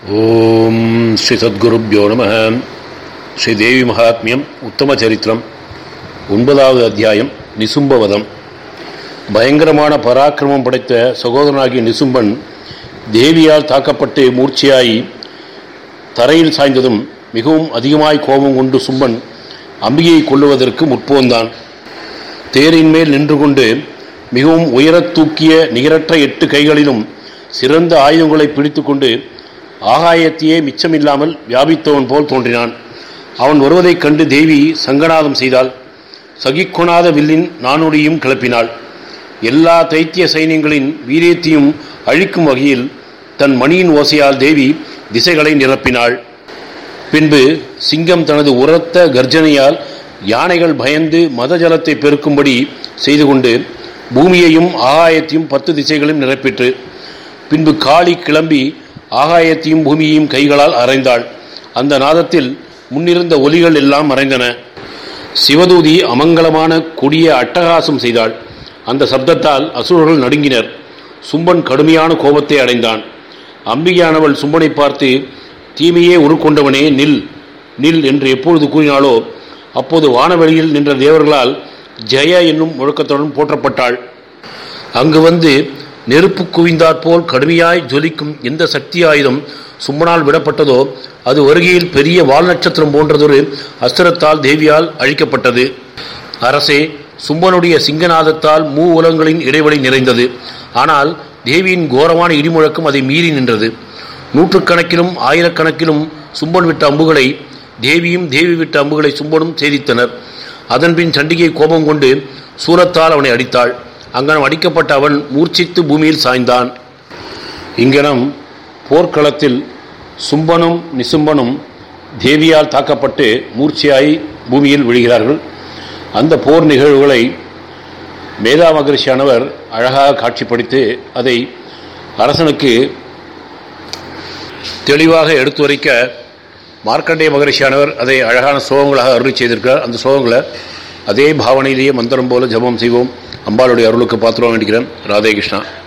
ஓம் ஸ்ரீ சத்குருப்யோ நம ஸ்ரீ தேவி மகாத்மியம் உத்தம சரித்திரம் ஒன்பதாவது அத்தியாயம் நிசும்பவதம் பயங்கரமான பராக்கிரமம் படைத்த சகோதரனாகிய நிசும்பன் தேவியால் தாக்கப்பட்டு மூர்ச்சையாகி தரையில் சாய்ந்ததும் மிகவும் அதிகமாய் கோபம் கொண்டு சும்பன் அம்பிகையை கொள்ளுவதற்கு முற்போந்தான் தேரின் மேல் நின்று கொண்டு மிகவும் உயரத் தூக்கிய நிகரற்ற எட்டு கைகளிலும் சிறந்த ஆயுதங்களை பிடித்துக்கொண்டு ஆகாயத்தையே மிச்சமில்லாமல் வியாபித்தவன் போல் தோன்றினான் அவன் வருவதைக் கண்டு தேவி சங்கநாதம் செய்தாள் சகிக்கொணாத வில்லின் நானொடியும் கிளப்பினாள் எல்லா தைத்திய சைன்யங்களின் வீரியத்தையும் அழிக்கும் வகையில் தன் மணியின் ஓசையால் தேவி திசைகளை நிரப்பினாள் பின்பு சிங்கம் தனது உரத்த கர்ஜனையால் யானைகள் பயந்து மத ஜலத்தை பெருக்கும்படி செய்து கொண்டு பூமியையும் ஆகாயத்தையும் பத்து திசைகளையும் நிரப்பிற்று பின்பு காளி கிளம்பி ஆகாயத்தையும் பூமியையும் கைகளால் அரைந்தாள் அந்த நாதத்தில் முன்னிருந்த ஒலிகள் எல்லாம் மறைந்தன சிவதூதி அமங்கலமான கொடிய அட்டகாசம் செய்தாள் அந்த சப்தத்தால் அசுரர்கள் நடுங்கினர் சும்பன் கடுமையான கோபத்தை அடைந்தான் அம்பிகையானவள் சும்பனை பார்த்து தீமையே உருக்கொண்டவனே நில் நில் என்று எப்பொழுது கூறினாளோ அப்போது வானவெளியில் நின்ற தேவர்களால் ஜெய என்னும் முழக்கத்துடன் போற்றப்பட்டாள் அங்கு வந்து நெருப்பு குவிந்தாற்போல் கடுமையாய் ஜொலிக்கும் எந்த சக்தி ஆயுதம் சும்மனால் விடப்பட்டதோ அது வருகையில் பெரிய வால் நட்சத்திரம் போன்றதொரு அஸ்திரத்தால் தேவியால் அழிக்கப்பட்டது அரசே சும்பனுடைய சிங்கநாதத்தால் மூ உலகங்களின் இடைவெளி நிறைந்தது ஆனால் தேவியின் கோரமான இடிமுழக்கம் அதை மீறி நின்றது நூற்றுக்கணக்கிலும் ஆயிரக்கணக்கிலும் சும்பன் விட்ட அம்புகளை தேவியும் தேவி விட்ட அம்புகளை சும்பனும் சேதித்தனர் அதன்பின் சண்டிகை கோபம் கொண்டு சூரத்தால் அவனை அடித்தாள் அங்கனம் அடிக்கப்பட்ட அவன் மூர்ச்சித்து பூமியில் சாய்ந்தான் இங்கனம் போர்க்களத்தில் சும்பனும் நிசும்பனும் தேவியால் தாக்கப்பட்டு மூர்ச்சியாய் பூமியில் விழுகிறார்கள் அந்த போர் நிகழ்வுகளை மேதா மகரிஷியானவர் அழகாக காட்சிப்படுத்தி அதை அரசனுக்கு தெளிவாக எடுத்துரைக்க மார்க்கண்டேய மகரிஷியானவர் அதை அழகான சோகங்களாக அருளி செய்திருக்கிறார் அந்த சோகங்களை அதே பாவனையிலேயே மந்திரம் போல ஜபம் செய்வோம் அம்பாளுடைய அருளுக்கு பாத்திரம் வேண்டிக்கிறேன் ராதே கிருஷ்ணா